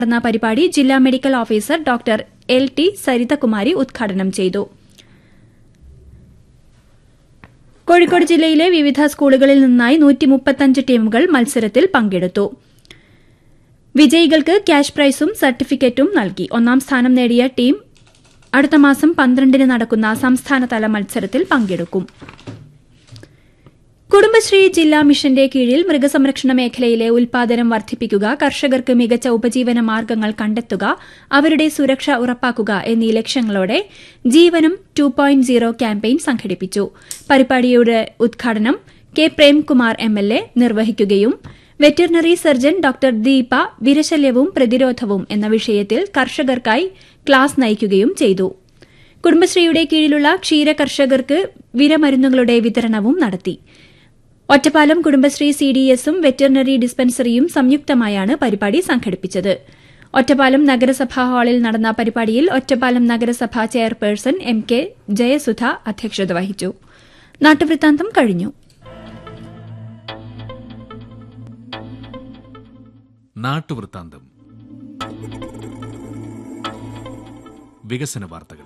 നടന്ന പരിപാടി ജില്ലാ medical officer doctor L T Sarithakumari ഉദ്ഘാടനം ചെയ്തു കോഴിക്കോട് ജില്ലയിലെ വിവിധ സ്കൂളുകളിൽ നിന്നായി നൂറ്റിമുപ്പത്തഞ്ച് ടീമുകൾ മത്സരത്തിൽ പങ്കെടുത്തു വിജയികൾക്ക് ക്യാഷ് പ്രൈസും സർട്ടിഫിക്കറ്റും നൽകി ഒന്നാം സ്ഥാനം നേടിയ ടീം അടുത്ത മാസം പന്ത്രണ്ടിന് നടക്കുന്ന സംസ്ഥാനതല മത്സരത്തിൽ പങ്കെടുക്കും കുടുംബശ്രീ ജില്ലാ മിഷന്റെ കീഴിൽ മൃഗസംരക്ഷണ മേഖലയിലെ ഉൽപാദനം വർദ്ധിപ്പിക്കുക കർഷകർക്ക് മികച്ച ഉപജീവന മാർഗ്ഗങ്ങൾ കണ്ടെത്തുക അവരുടെ സുരക്ഷ ഉറപ്പാക്കുക എന്നീ ലക്ഷ്യങ്ങളോടെ Jeevanam two point zero campaign സംഘടിപ്പിച്ചു പരിപാടിയുടെ ഉദ്ഘാടനം K Premkumar M L A നിർവഹിക്കുകയും വെറ്ററിനറി സർജൻ ഡോക്ടർ ദീപ വിരശല്യവും പ്രതിരോധവും എന്ന വിഷയത്തിൽ കർഷകർക്കായി ക്ലാസ് നയിക്കുകയും ചെയ്തു കുടുംബശ്രീയുടെ കീഴിലുള്ള ക്ഷീര കർഷകർക്ക് വിരമരുന്നുകളുടെ വിതരണവും നടത്തി ഒറ്റപ്പാലം കുടുംബശ്രീ സിഡിഎസും വെറ്ററിനറി ഡിസ്പെൻസറിയും സംയുക്തമായാണ് പരിപാടി സംഘടിപ്പിച്ചത് ഒറ്റപ്പാലം നഗരസഭാ ഹാളിൽ നടന്ന പരിപാടിയിൽ ഒറ്റപ്പാലം നഗരസഭാ ചെയർപേഴ്സൺ എം കെ ജയസുധ അധ്യക്ഷത വഹിച്ചു നാട്ടുവൃത്താന്തം കഴിഞ്ഞു നാട്ടുവൃത്താന്തം വികസന വാർത്തകൾ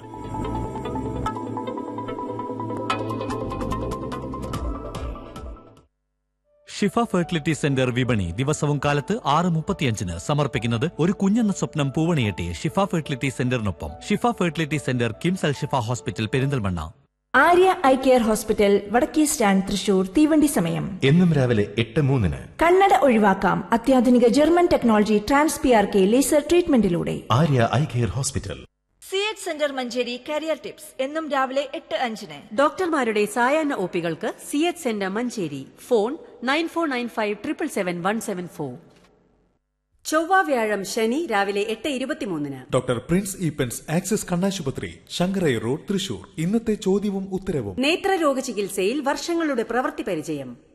ഷിഫ ഫെർട്ടിലിറ്റി സെന്റർ വിപണി ദിവസവും കാലത്ത് ആറ് മുപ്പത്തിയഞ്ചിന് സമർപ്പിക്കുന്നത് ഒരു കുഞ്ഞെന്ന സ്വപ്നം പൂവണിയെട്ടി ഷിഫ ഫെർട്ടിലിറ്റി സെന്ററിനൊപ്പം Shifa fertility centre KIMS Al Shifa hospital Perinthalmanna Arya eye care hospital വടക്കേ സ്റ്റാൻഡ് തൃശൂർ തീവണ്ടി സമയം എന്നും രാവിലെ എട്ട് മൂന്നിന് കണ്ണട ഒഴിവാക്കാം അത്യാധുനിക German technology trans P R K laser ട്രീറ്റ്മെന്റിലൂടെ Arya eye care hospital C H centre Manjeri career tips എന്നും രാവിലെ എട്ട് അഞ്ചിന് ഡോക്ടർമാരുടെ സായാഹ്ന ഒപികൾക്ക് C H centre Manjeri phone nine four nine five triple seven one seven four ചൊവ്വ വ്യാഴം ശനി രാവിലെ എട്ട് ഇരുപത്തിമൂന്നിന് ഡോക്ടർ പ്രിൻസ് ഈപ്പൻസ് ആക്സിസ് കണ്ണാശുപത്രി ശങ്കരൈ റോഡ് തൃശൂർ ഇന്നത്തെ ചോദ്യവും ഉത്തരവും നേത്രരോഗ ചികിത്സയിൽ വർഷങ്ങളുടെ പ്രവൃത്തി പരിചയം